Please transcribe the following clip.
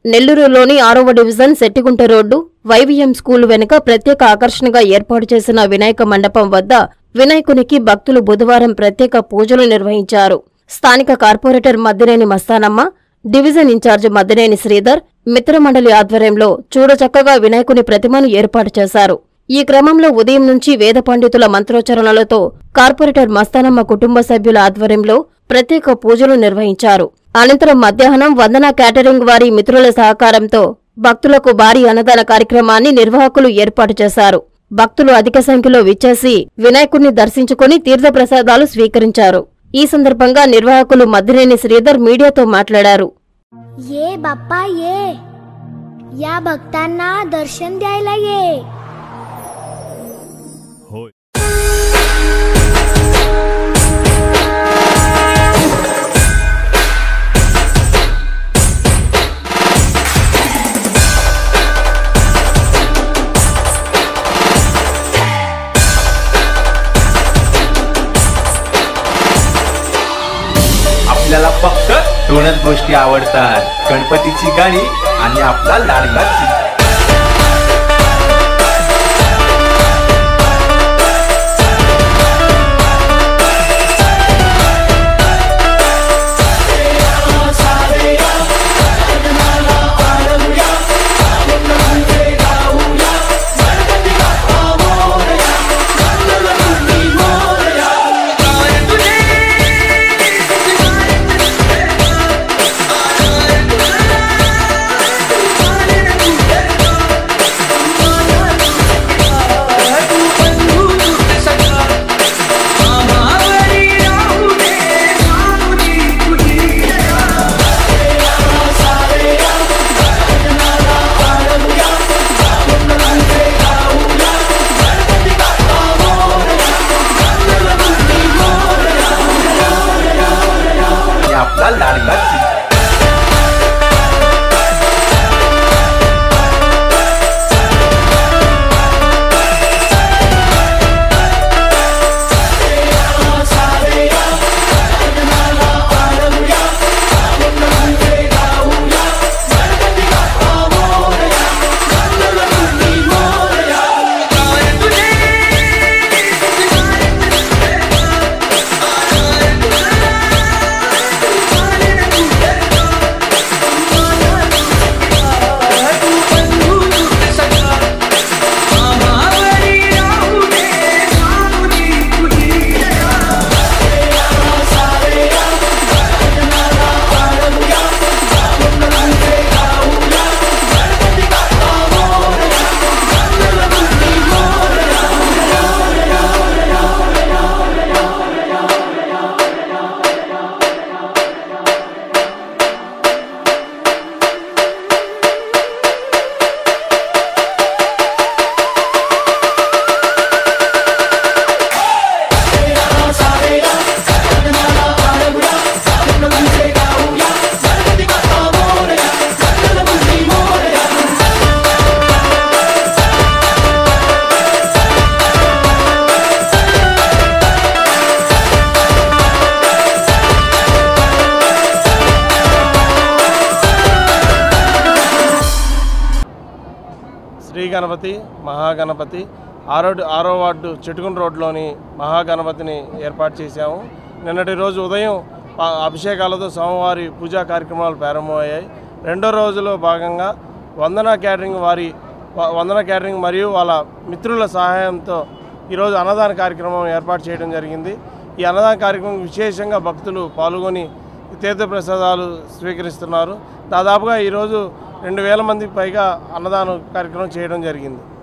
నెల్లూరులోని ఆరవ division Settigunta road YVM school వెనుక ప్రత్యేక ఆకర్షణగా ఏర్పాటు చేసిన వినాయక మండపం వద్ద వినాయకునికి భక్తులు బుధవారం ప్రత్యేక పూజలు నిర్వహించారు స్థానిక corporator Maddineni Mastanamma division incharge Maddineni Sridhar మిత్రమండలి ఆధ్వర్యంలో చూడచక్కగా వినాయకుని ప్రతిమను ఏర్పాటు చేశారు ఈ క్రమంలో ఉదయం నుంచి వేద పండితుల మంత్రోచ్చరణలతో కార్పొరేటర్ మస్తానమ్మ కుటుంబ సభ్యుల ఆధ్వర్యంలో ప్రత్యేక పూజలు నిర్వహించారు అనంతరం మధ్యాహ్నం వందన కేటరింగ్ వారి మిత్రుల సహకారంతో భక్తులకు భారీ అన్నదాన కార్యక్రమాన్ని నిర్వాహకులు ఏర్పాటు చేశారు భక్తులు అధిక సంఖ్యలో విచ్చేసి వినాయకుణ్ణి దర్శించుకుని తీర్థప్రసాదాలు స్వీకరించారు ఈ సందర్భంగా నిర్వాహకులు మద్దినేని శ్రీధర్ మీడియాతో మాట్లాడారు ये बाप्पा ये या भक्तांना दर्शन द्यायला ये होय आपल्याला फक्त दोनच गोष्टी आवडतात गणपतीची गाणी आणि आपला लाडका चिमणा. आणि आपला लाडका चिमणा. శ్రీ గణపతి మహాగణపతి ఆరో ఆరో వార్డు చెట్టుకుని రోడ్లోని మహాగణపతిని ఏర్పాటు చేశాము నిన్నటి రోజు ఉదయం ఆ- అభిషేకాలతో స్వామివారి పూజా కార్యక్రమాలు ప్రారంభమయ్యాయి రెండో రోజులో భాగంగా వందన క్యాటరింగ్ వారి వ- వందన క్యాటరింగ్ మరియు వాళ్ళ మిత్రుల సహాయంతో ఈరోజు అన్నదాన కార్యక్రమం ఏర్పాటు చేయడం జరిగింది ఈ అన్నదాన కార్యక్రమం విశేషంగా భక్తులు పాల్గొని తీర్థప్రసాదాలు స్వీకరిస్తున్నారు దాదాపుగా ఈరోజు రెండు వేల మందికి పైగా అన్నదాన కార్యక్రమం చేయడం జరిగింది